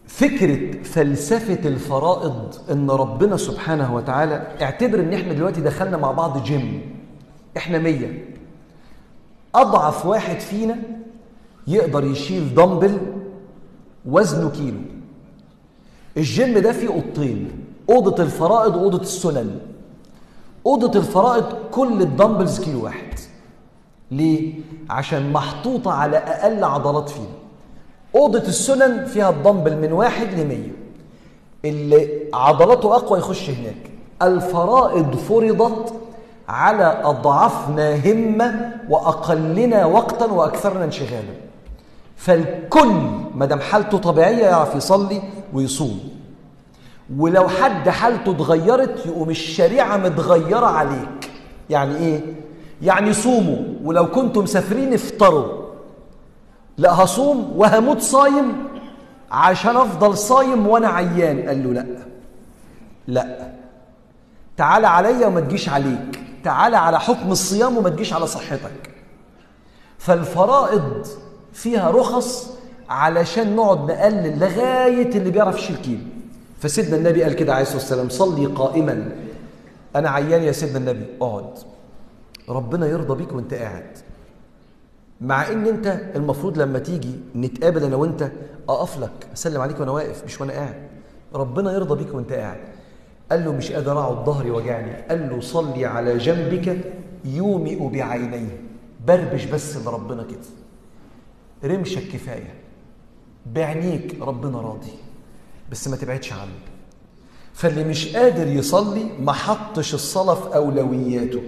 فكرة فلسفة الفرائض إن ربنا سبحانه وتعالى اعتبر إن إحنا دلوقتي دخلنا مع بعض جيم إحنا مية أضعف واحد فينا يقدر يشيل دمبل وزنه كيلو الجيم ده فيه أوضتين أوضة الفرائض وأوضة السنن أوضة الفرائض كل الدمبلز كيلو واحد ليه؟ عشان محطوطة على أقل عضلات فينا أوضة السنن فيها الدمبل من واحد لمية اللي عضلاته أقوى يخش هناك الفرائض فرضت على أضعفنا همة وأقلنا وقتا وأكثرنا انشغالا فالكل ما دام حالته طبيعية يعرف يصلي ويصوم ولو حد حالته اتغيرت يقوم الشريعة متغيرة عليك يعني إيه؟ يعني صوموا ولو كنتم مسافرين افطروا لا هصوم وهموت صايم عشان افضل صايم وانا عيان قال له لا لا تعال عليا وما تجيش عليك تعال على حكم الصيام وما تجيش على صحتك فالفرائض فيها رخص علشان نقعد نقلل لغايه اللي بيعرف يشيل كيلو فسيدنا النبي قال كده عليه الصلاه والسلام صلي قائما انا عيان يا سيدنا النبي اقعد ربنا يرضى بيك وانت قاعد مع ان انت المفروض لما تيجي نتقابل انا وانت اقف لك اسلم عليك وانا واقف مش وانا قاعد ربنا يرضى بيك وانت قاعد قال له مش قادر اقعد ظهري وجعني قال له صلي على جنبك يومئ بعينيه بربش بس لربنا كده رمشك كفايه بعينيك ربنا راضي بس ما تبعدش عنه فاللي مش قادر يصلي ما حطش الصلاه في اولوياته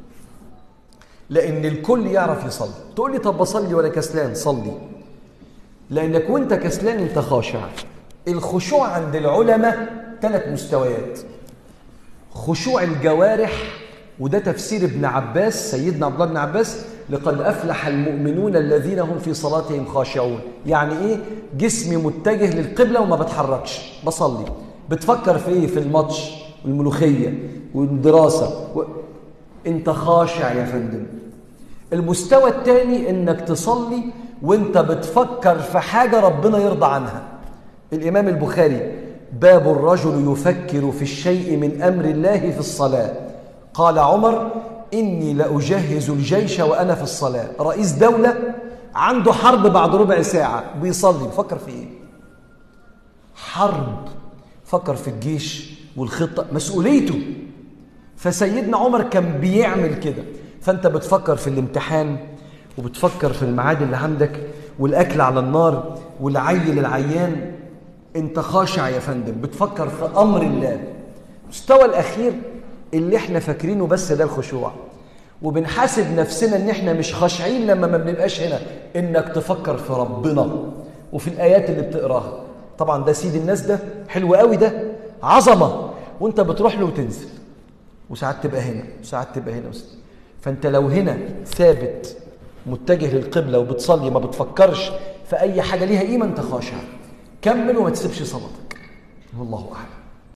لان الكل يعرف يصلي تقول لي طب بصلي ولا كسلان صلي لانك وانت كسلان انت خاشع الخشوع عند العلماء ثلاث مستويات خشوع الجوارح وده تفسير ابن عباس سيدنا عبد الله بن عباس لقد افلح المؤمنون الذين هم في صلاتهم خاشعون يعني ايه جسمي متجه للقبله وما بتحركش بصلي بتفكر في ايه في الماتش والملوخيه والدراسه و... انت خاشع يا فندم المستوى الثاني انك تصلي وانت بتفكر في حاجه ربنا يرضى عنها الامام البخاري باب الرجل يفكر في الشيء من امر الله في الصلاه قال عمر اني لاجهز الجيش وانا في الصلاه رئيس دوله عنده حرب بعد ربع ساعه بيصلي بيفكر في ايه حرب فكر في الجيش والخطه مسؤوليته فسيدنا عمر كان بيعمل كده فانت بتفكر في الامتحان وبتفكر في الميعاد اللي عندك والاكل على النار والعيل العيان انت خاشع يا فندم بتفكر في امر الله المستوى الاخير اللي احنا فاكرينه بس ده الخشوع وبنحاسب نفسنا ان احنا مش خاشعين لما ما بنبقاش هنا انك تفكر في ربنا وفي الايات اللي بتقراها طبعا ده سيد الناس ده حلو قوي ده عظمه وانت بتروح له وتنزل وساعات تبقى هنا وساعات تبقى هنا وساعات. فانت لو هنا ثابت متجه للقبله وبتصلي ما بتفكرش في اي حاجه ليها قيمه انت خاشع كمل وما تسيبش صلاتك والله اعلم